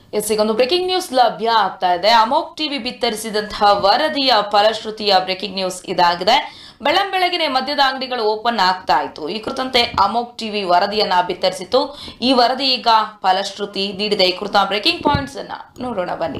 S ಈಗ ಒಂದು breaking news ಲಭ್ಯ ಆಗ್ತಾ ಇದೆ ಅಮೋಕ್ ಟಿವಿ ಬಿತ್ತರಿಸಿದಂತಹ ವರದಿಯ ಫಲಶ್ರುತಿಯ ಬ್ರೇಕಿಂಗ್ ನ್ಯೂಸ್ ಇದಾಗಿದೆ ಬೆಳಂ ಬೆಳಗಿನ ಮದ್ಯದ ಅಂಗಡಿಗಳು ಓಪನ್ ಆಗ್ತಾ ಇತ್ತು ಈ ಕುರಿತಂತೆ ಅಮೋಕ್ ಟಿವಿ ವರದಿಯನ್ನ ಬಿತ್ತರಿಸಿತ್ತು ಈ ವರದಿ ಈಗ ಫಲಶ್ರುತಿ ನೀಡಿದೆ ಈ ಕುರಿತ ಬ್ರೇಕಿಂಗ್ ಪಾಯಿಂಟ್ಸ್ ಅನ್ನ ನೋಡೋಣ ಬನ್ನಿ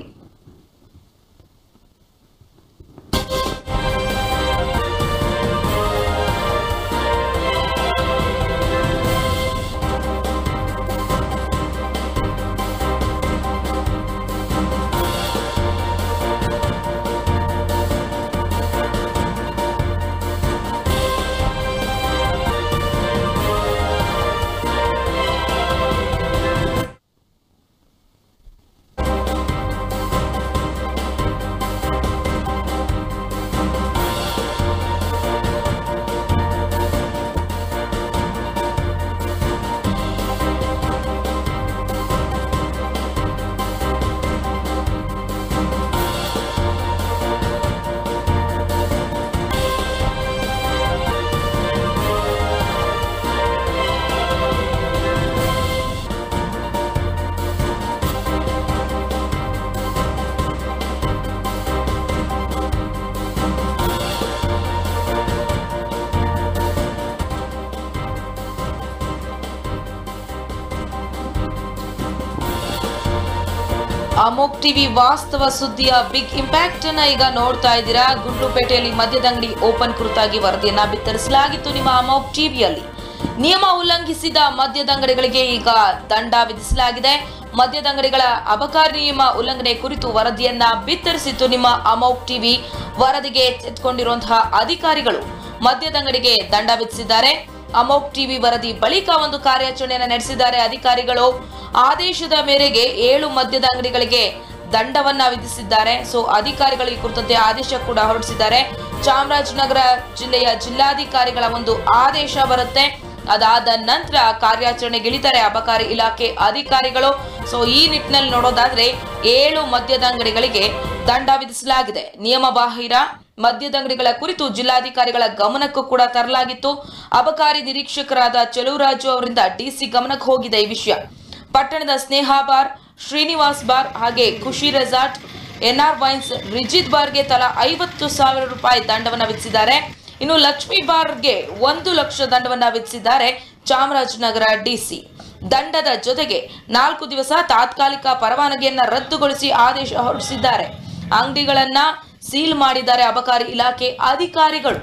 ಅಮೋಕ್ ಟಿವಿ ವಾಸ್ತವ ಸುದ್ದಿಯ ಬಿಗ್ ಇಂಪ್ಯಾಕ್ಟ್ ಅನ್ನ ಈಗ ನೋಡ್ತಾ ಇದ್ದೀರಾ ಗುಂಡ್ಲುಪೇಟೆಯಲ್ಲಿ ಮದ್ಯದಂಗಡಿ ಓಪನ್ ಕುರಿತಾಗಿ ವರದಿಯನ್ನ ಬಿತ್ತರಿಸಲಾಗಿತ್ತು ನಿಮ್ಮ ಅಮೋಕ್ ಟಿವಿಯಲ್ಲಿ ನಿಯಮ ಉಲ್ಲಂಘಿಸಿದ ಮದ್ಯದಂಗಡಿಗಳಿಗೆ ಈಗ ದಂಡ ವಿಧಿಸಲಾಗಿದೆ ಮದ್ಯದಂಗಡಿಗಳ ಅಬಕಾರಿ ನಿಯಮ ಉಲ್ಲಂಘನೆ ಕುರಿತು ವರದಿಯನ್ನ ಬಿತ್ತರಿಸಿತ್ತು ನಿಮ್ಮ ಅಮೋಕ್ ಟಿವಿ ವರದಿಗೆ ಎಚ್ಚೆತ್ತುಕೊಂಡಿರುವಂತಹ ಅಧಿಕಾರಿಗಳು ಮದ್ಯದಂಗಡಿಗೆ ದಂಡ ವಿಧಿಸಿದ್ದಾರೆ ಅಮೋಕ್ ಟಿವಿ ವರದಿ ಬಳಿಕ ಒಂದು ಕಾರ್ಯಾಚರಣೆಯನ್ನು ನಡೆಸಿದ್ದಾರೆ ಅಧಿಕಾರಿಗಳು ಆದೇಶದ ಮೇರೆಗೆ ಏಳು ಮದ್ಯದ ಅಂಗಡಿಗಳಿಗೆ ದಂಡವನ್ನ ವಿಧಿಸಿದ್ದಾರೆ ಸೊ ಅಧಿಕಾರಿಗಳು ಈ ಕುರಿತಂತೆ ಆದೇಶ ಕೂಡ ಹೊರಡಿಸಿದ್ದಾರೆ ಚಾಮರಾಜನಗರ ಜಿಲ್ಲೆಯ ಜಿಲ್ಲಾಧಿಕಾರಿಗಳ ಒಂದು ಆದೇಶ ಬರುತ್ತೆ ಅದಾದ ನಂತರ ಕಾರ್ಯಾಚರಣೆಗಿಳಿತಾರೆ ಅಬಕಾರಿ ಇಲಾಖೆ ಅಧಿಕಾರಿಗಳು ಸೊ ಈ ನಿಟ್ಟಿನಲ್ಲಿ ನೋಡೋದಾದ್ರೆ ಏಳು ಮದ್ಯದ ಅಂಗಡಿಗಳಿಗೆ ದಂಡ ವಿಧಿಸಲಾಗಿದೆ ನಿಯಮ ಬಾಹಿರ ಮದ್ಯದಂಗಡಿಗಳ ಕುರಿತು ಜಿಲ್ಲಾಧಿಕಾರಿಗಳ ಗಮನಕ್ಕೂ ಕೂಡ ತರಲಾಗಿತ್ತು ಅಬಕಾರಿ ನಿರೀಕ್ಷಕರಾದ ಚೆಲುವರಾಜು ಅವರಿಂದ ಡಿಸಿ ಗಮನಕ್ಕೆ ಹೋಗಿದೆ ಈ ವಿಷಯ ಪಟ್ಟಣದ ಸ್ನೇಹ ಬಾರ್ ಶ್ರೀನಿವಾಸ್ ಬಾರ್ ಹಾಗೆ Khushi resort N R wines Rijith ಬಾರ್ಗೆ ತಲಾ ಐವತ್ತು ಸಾವಿರ ರೂಪಾಯಿ ದಂಡವನ್ನ ವಿಧಿಸಿದ್ದಾರೆ ಇನ್ನು ಲಕ್ಷ್ಮಿ ಬಾರ್ಗೆ ಒಂದು ಲಕ್ಷ ದಂಡವನ್ನ ವಿಧಿಸಿದ್ದಾರೆ ಚಾಮರಾಜನಗರ ಡಿಸಿ ದಂಡದ ಜೊತೆಗೆ ನಾಲ್ಕು ದಿವಸ ತಾತ್ಕಾಲಿಕ ಪರವಾನಗಿಯನ್ನ ರದ್ದುಗೊಳಿಸಿ ಆದೇಶ ಹೊರಡಿಸಿದ್ದಾರೆ ಅಂಗಡಿಗಳನ್ನ ಸೀಲ್ ಮಾಡಿದ್ದಾರೆ ಅಬಕಾರಿ ಇಲಾಖೆ ಅಧಿಕಾರಿಗಳು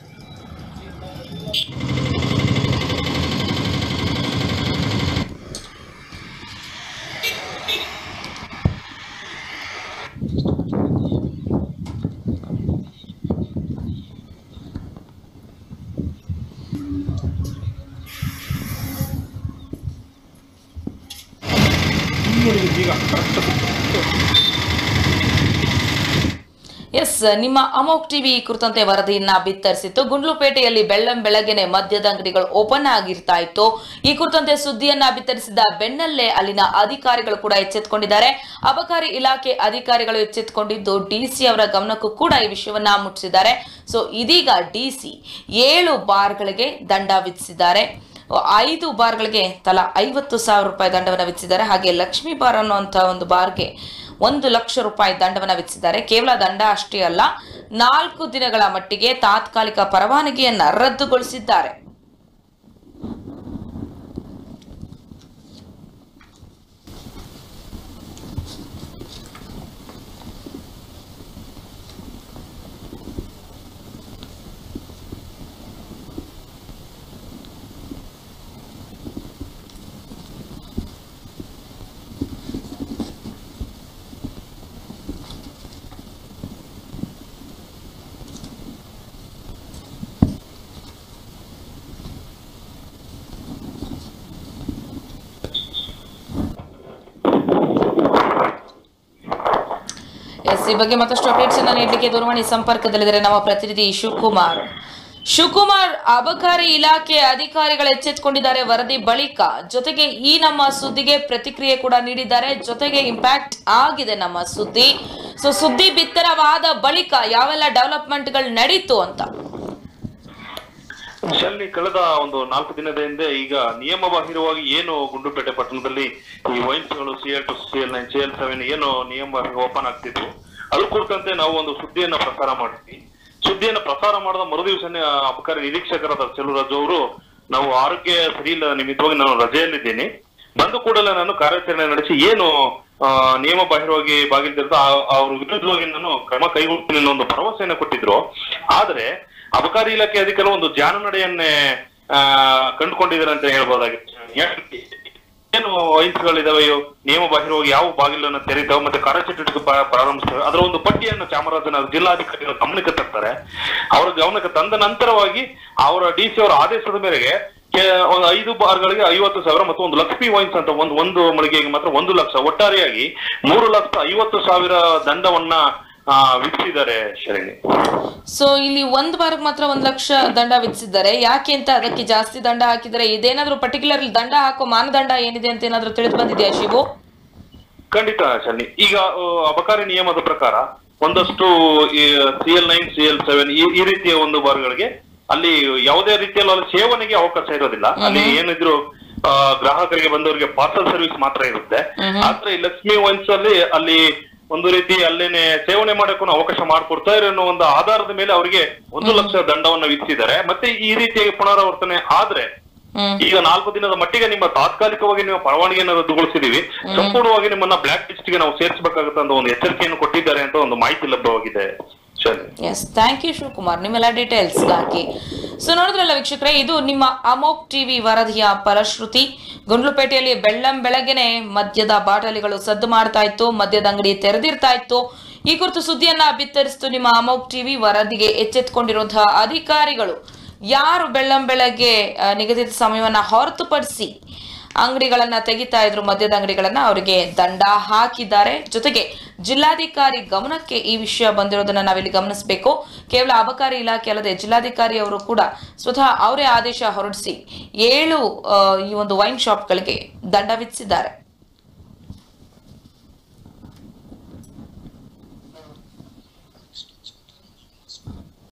ಈಗ ಕರೆಕ್ಟ್ ಎಸ್ ನಿಮ್ಮ ಅಮೋಕ್ ಟಿವಿ ಈ ಕುರಿತಂತೆ ವರದಿಯನ್ನ ಬಿತ್ತರಿಸಿತ್ತು ಗುಂಡ್ಲುಪೇಟೆಯಲ್ಲಿ ಬೆಳ್ಳಂ ಬೆಳಗ್ಗೆನೆ ಮದ್ಯದ ಅಂಗಡಿಗಳು ಓಪನ್ ಆಗಿರ್ತಾ ಇತ್ತು ಈ ಕುರಿತಂತೆ ಸುದ್ದಿಯನ್ನ ಬಿತ್ತರಿಸಿದ ಬೆನ್ನಲ್ಲೇ ಅಲ್ಲಿನ ಅಧಿಕಾರಿಗಳು ಕೂಡ ಎಚ್ಚೆತ್ತುಕೊಂಡಿದ್ದಾರೆ ಅಬಕಾರಿ ಇಲಾಖೆ ಅಧಿಕಾರಿಗಳು ಎಚ್ಚೆತ್ತುಕೊಂಡಿದ್ದು ಡಿಸಿ ಅವರ ಗಮನಕ್ಕೂ ಕೂಡ ಈ ವಿಷಯವನ್ನ ಮುಟ್ಟಿಸಿದ್ದಾರೆ ಸೊ ಇದೀಗ ಡಿಸಿ ಏಳು ಬಾರ್ಗಳಿಗೆ ದಂಡ ವಿಧಿಸಿದ್ದಾರೆ ಐದು ಬಾರ್ಗಳಿಗೆ ತಲಾ ಐವತ್ತು ಸಾವಿರ ರೂಪಾಯಿ ದಂಡವನ್ನು ವಿಧಿಸಿದ್ದಾರೆ ಹಾಗೆ ಲಕ್ಷ್ಮೀ ಬಾರ್ ಅನ್ನುವಂಥ ಒಂದು ಬಾರ್ಗೆ ಒಂದು ಲಕ್ಷ ರೂಪಾಯಿ ದಂಡವನ್ನು ವಿಧಿಸಿದ್ದಾರೆ ಕೇವಲ ದಂಡ ಅಷ್ಟೇ ಅಲ್ಲ ನಾಲ್ಕು ದಿನಗಳ ಮಟ್ಟಿಗೆ ತಾತ್ಕಾಲಿಕ ಪರವಾನಗಿಯನ್ನ ರದ್ದುಗೊಳಿಸಿದ್ದಾರೆ ಎಸ್ ಈ ಬಗ್ಗೆ ಮತ್ತಷ್ಟು ಅಪ್ಡೇಟ್ಸ್ ಅನ್ನ ನೀಡಲಿಕ್ಕೆ ದೂರವಾಣಿ ಸಂಪರ್ಕದಲ್ಲಿದ್ದಾರೆ ನಮ್ಮ ಪ್ರತಿನಿಧಿ ಶಿವಕುಮಾರ್ ಶಿವಕುಮಾರ್ ಅಬಕಾರಿ ಇಲಾಖೆ ಅಧಿಕಾರಿಗಳು ಎಚ್ಚೆತ್ತುಕೊಂಡಿದ್ದಾರೆ ವರದಿ ಬಳಿಕ ಜೊತೆಗೆ ಈ ನಮ್ಮ ಸುದ್ದಿಗೆ ಪ್ರತಿಕ್ರಿಯೆ ಕೂಡ ನೀಡಿದ್ದಾರೆ ಜೊತೆಗೆ ಇಂಪ್ಯಾಕ್ಟ್ ಆಗಿದೆ ನಮ್ಮ ಸುದ್ದಿ ಸೊ ಸುದ್ದಿ ಬಿತ್ತರವಾದ ಬಳಿಕ ಯಾವೆಲ್ಲ ಡೆವಲಪ್ಮೆಂಟ್ಗಳು ನಡೀತು ಅಂತ ಶಲ್ಲಿ ಕಳೆದ ಒಂದು ನಾಲ್ಕು ದಿನದ ಹಿಂದೆ ಈಗ ನಿಯಮ ಬಾಹಿರವಾಗಿ ಏನು ಗುಂಡ್ಲುಪೇಟೆ ಪಟ್ಟಣದಲ್ಲಿ ಈ ವೈನ್ಸ್ಗಳು C L two C L nine C L seven ಏನು ನಿಯಮ ಓಪನ್ ಆಗ್ತಿದ್ವು ಅದ್ರ ಕುರಿತಂತೆ ನಾವು ಒಂದು ಸುದ್ದಿಯನ್ನ ಪ್ರಸಾರ ಮಾಡಿದ್ವಿ ಸುದ್ದಿಯನ್ನ ಪ್ರಸಾರ ಮಾಡಿದ ಮರುದಿವಸನೇ ಆ ಅಬಕಾರಿ ನಿರೀಕ್ಷಕರಾದ ಚೆಲುರಾಜು ಅವರು ನಾವು ಆರೋಗ್ಯ ಸರಿ ಇಲ್ಲ ನಿಮಿತ್ತವಾಗಿ ನಾನು ರಜೆಯಲ್ಲಿದ್ದೀನಿ ಬಂದ ಕೂಡಲೇ ನಾನು ಕಾರ್ಯಾಚರಣೆ ನಡೆಸಿ ಏನು ಆ, ನಿಯಮ ಬಾಹಿರವಾಗಿ ಬಾಗಿಲ್ದಿರ್ತ ಅವ್ರ ವಿರುದ್ಧವಾಗಿ ನಾನು ಕ್ರಮ ಕೈಗೊಳ್ತೀನಿ ಅನ್ನೋ ಒಂದು ಭರವಸೆಯನ್ನು ಕೊಟ್ಟಿದ್ರು ಆದ್ರೆ ಅಬಕಾರಿ ಇಲಾಖೆ ಅಧಿಕಾರಿ ಒಂದು ಜಾನ ನಡೆಯನ್ನೇ ಆ, ಕಂಡುಕೊಂಡಿದ್ದಾರೆ ಅಂತ ಹೇಳ್ಬೋದಾಗಿತ್ತು ಯಾಕೆ- ಏನು ವೈನ್ಸ್ಗಳಿದಾವೆ ಇವು ನಿಯಮ ಬಾಹಿರವಾಗಿ ಯಾವ ಬಾಗಿಲನ್ನು ತೆರೀತಾವೆ ಮತ್ತೆ ಕಾರ್ಯಚಟುವಟಿಕೆ ಪ್ರ- ಪ್ರಾರಂಭಿಸ್ತವೆ ಅದರ ಒಂದು ಪಟ್ಟಿಯನ್ನು ಚಾಮರಾಜನಗರ ಜಿಲ್ಲಾಧಿಕಾರಿಗಳ ಗಮನಕ್ಕೆ ತರ್ತಾರೆ ಅವರ ಗಮನಕ್ಕೆ ತಂದ ನಂತರವಾಗಿ ಅವರ ಡಿ ಸಿ ಅವರ ಆದೇಶದ ಮೇರೆಗೆ ಕೆ- ಒಂದು ಐದು ಬಾರ್ಗಳಿಗೆ ಐವತ್ತು ಸಾವಿರ ಮತ್ತು ಒಂದು ಲಕ್ಷ್ಮಿ ವೈನ್ಸ್ ಅಂತ ಒಂದು ಒಂದು ಮಳಿಗೆಗೆ ಮಾತ್ರ ಒಂದು ಲಕ್ಷ ಒಟ್ಟಾರೆಯಾಗಿ ಮೂರು ಲಕ್ಷ ಐವತ್ತು ಸಾವಿರ ದಂಡವನ್ನ ಆ, ವಿಧಿಸಿದ್ದಾರೆ ಶರಣಿ ಸೊ ಇಲ್ಲಿ ಒಂದು ವಾರಕ್ಕೆ ಮಾತ್ರ ಒಂದ್ ಲಕ್ಷ ದಂಡ ವಿಧಿಸಿದ್ದಾರೆ ಯಾಕೆ ಅಂತ ಅದಕ್ಕೆ ಜಾಸ್ತಿ ದಂಡ ಹಾಕಿದರೆ ಇದೇನಾದ್ರೂ ಪರ್ಟಿಕ್ಯುಲರ್ ದಂಡ ಹಾಕೋ ಮಾನದಂಡ ಏನಿದೆ ಅಂತ ಏನಾದ್ರೂ ತಿಳಿದು ಬಂದಿದೆಯಾ ಶಿವು ಖಂಡಿತ ಶನಿ ಈಗ ಆ, ಅಬಕಾರಿ ನಿಯಮದ ಪ್ರಕಾರ ಒಂದಷ್ಟು C L nine C L seven ಈ ರೀತಿಯ ಒಂದು ಬಾರ್ಗಳಿಗೆ ಅಲ್ಲಿ ಯಾವುದೇ ರೀತಿಯಲ್ಲಿ ಅಲ್ಲಿ ಸೇವನೆಗೆ ಅವಕಾಶ ಇರೋದಿಲ್ಲ ಅಲ್ಲಿ ಏನಿದ್ರು ಆ, ಗ್ರಾಹಕರಿಗೆ ಬಂದವರಿಗೆ ಪಾರ್ಸಲ್ ಸರ್ವಿಸ್ ಮಾತ್ರ ಇರುತ್ತೆ ಆದ್ರೆ ಈ ಲಕ್ಷ್ಮಿ ವೈನ್ಸ್ ಅಲ್ಲಿ ಅಲ್ಲಿ ಒಂದು ರೀತಿ ಅಲ್ಲೇನೆ ಸೇವನೆ ಮಾಡಕ್ಕೂ ಅವಕಾಶ ಮಾಡಿಕೊಡ್ತಾರೆ ಅನ್ನೋ ಒಂದು ಆಧಾರದ ಮೇಲೆ ಅವರಿಗೆ ಒಂದು ಲಕ್ಷ ದಂಡವನ್ನ ವಿಧಿಸಿದ್ದಾರೆ ಮತ್ತೆ ಈ ರೀತಿಯಾಗಿ ಪುನರಾವರ್ತನೆ ಆದ್ರೆ ಹ್ಮ್ ಈಗ ನಾಲ್ಕು ದಿನದ ಮಟ್ಟಿಗೆ ನಿಮ್ಮ ತಾತ್ಕಾಲಿಕವಾಗಿ ನಿಮ್ಮ ಪರವಾನಗಿಯನ್ನು ರದ್ದುಗೊಳಿಸಿದೀವಿ ಸಂಪೂರ್ಣವಾಗಿ ನಿಮ್ಮನ್ನ ಬ್ಲಾಕ್ ಲಿಸ್ಟ್ ಗೆ ನಾವು ಸೇರಿಸಬೇಕಾಗುತ್ತೆ ಅಂತ ಒಂದು ಎಚ್ಚರಿಕೆಯನ್ನು ಕೊಟ್ಟಿದ್ದಾರೆ ಅಂತ ಒಂದು ಮಾಹಿತಿ ಲಭ್ಯವಾಗಿದೆ ಶನಿ ಎಸ್ ಥ್ಯಾಂಕ್ ಯು ಶಿವಕುಮಾರ್ ನಿಮ್ಮೆಲ್ಲ ಡೀಟೇಲ್ಸ್ ಹಾಕಿ ಸೊ ನೋಡಿದ್ರಲ್ಲ ವೀಕ್ಷಕರೇ ಇದು ನಿಮ್ಮ ಅಮೋಕ್ ಟಿವಿ ವರದಿಯ ಫಲಶ್ರುತಿ ಗುಂಡ್ಲುಪೇಟೆಯಲ್ಲಿ ಬೆಳ್ಳಂ ಬೆಳಗ್ಗೆನೆ ಮದ್ಯದ ಬಾಟಲಿಗಳು ಸದ್ದು ಮಾಡ್ತಾ ಇತ್ತು ಮದ್ಯದ ಅಂಗಡಿ ತೆರೆದಿರ್ತಾ ಇತ್ತು ಈ ಕುರಿತು ಸುದ್ದಿಯನ್ನ ಬಿತ್ತರಿಸಿತು ನಿಮ್ಮ ಅಮೋಕ್ ಟಿವಿ ವರದಿಗೆ ಎಚ್ಚೆತ್ತುಕೊಂಡಿರುವಂತಹ ಅಧಿಕಾರಿಗಳು ಯಾರು ಬೆಳ್ಳಂ ಬೆಳಗ್ಗೆ ಆ, ನಿಗದಿತ ಸಮಯವನ್ನ ಹೊರತುಪಡಿಸಿ ಅಂಗಡಿಗಳನ್ನ ತೆಗಿತಾ ಇದ್ರು ಮದ್ಯದ ಅಂಗಡಿಗಳನ್ನ ಅವರಿಗೆ ದಂಡ ಹಾಕಿದ್ದಾರೆ ಜೊತೆಗೆ ಜಿಲ್ಲಾಧಿಕಾರಿ ಗಮನಕ್ಕೆ ಈ ವಿಷಯ ಬಂದಿರೋದನ್ನ ನಾವಿಲ್ಲಿ ಗಮನಿಸಬೇಕು ಕೇವಲ ಅಬಕಾರಿ ಇಲಾಖೆ ಅಲ್ಲದೆ ಜಿಲ್ಲಾಧಿಕಾರಿ ಅವರು ಕೂಡ ಸ್ವತಃ ಅವರೇ ಆದೇಶ ಹೊರಡಿಸಿ ಏಳು ಆ, ಈ ಒಂದು ವೈನ್ ಶಾಪ್ಗಳಿಗೆ ದಂಡ ವಿಧಿಸಿದ್ದಾರೆ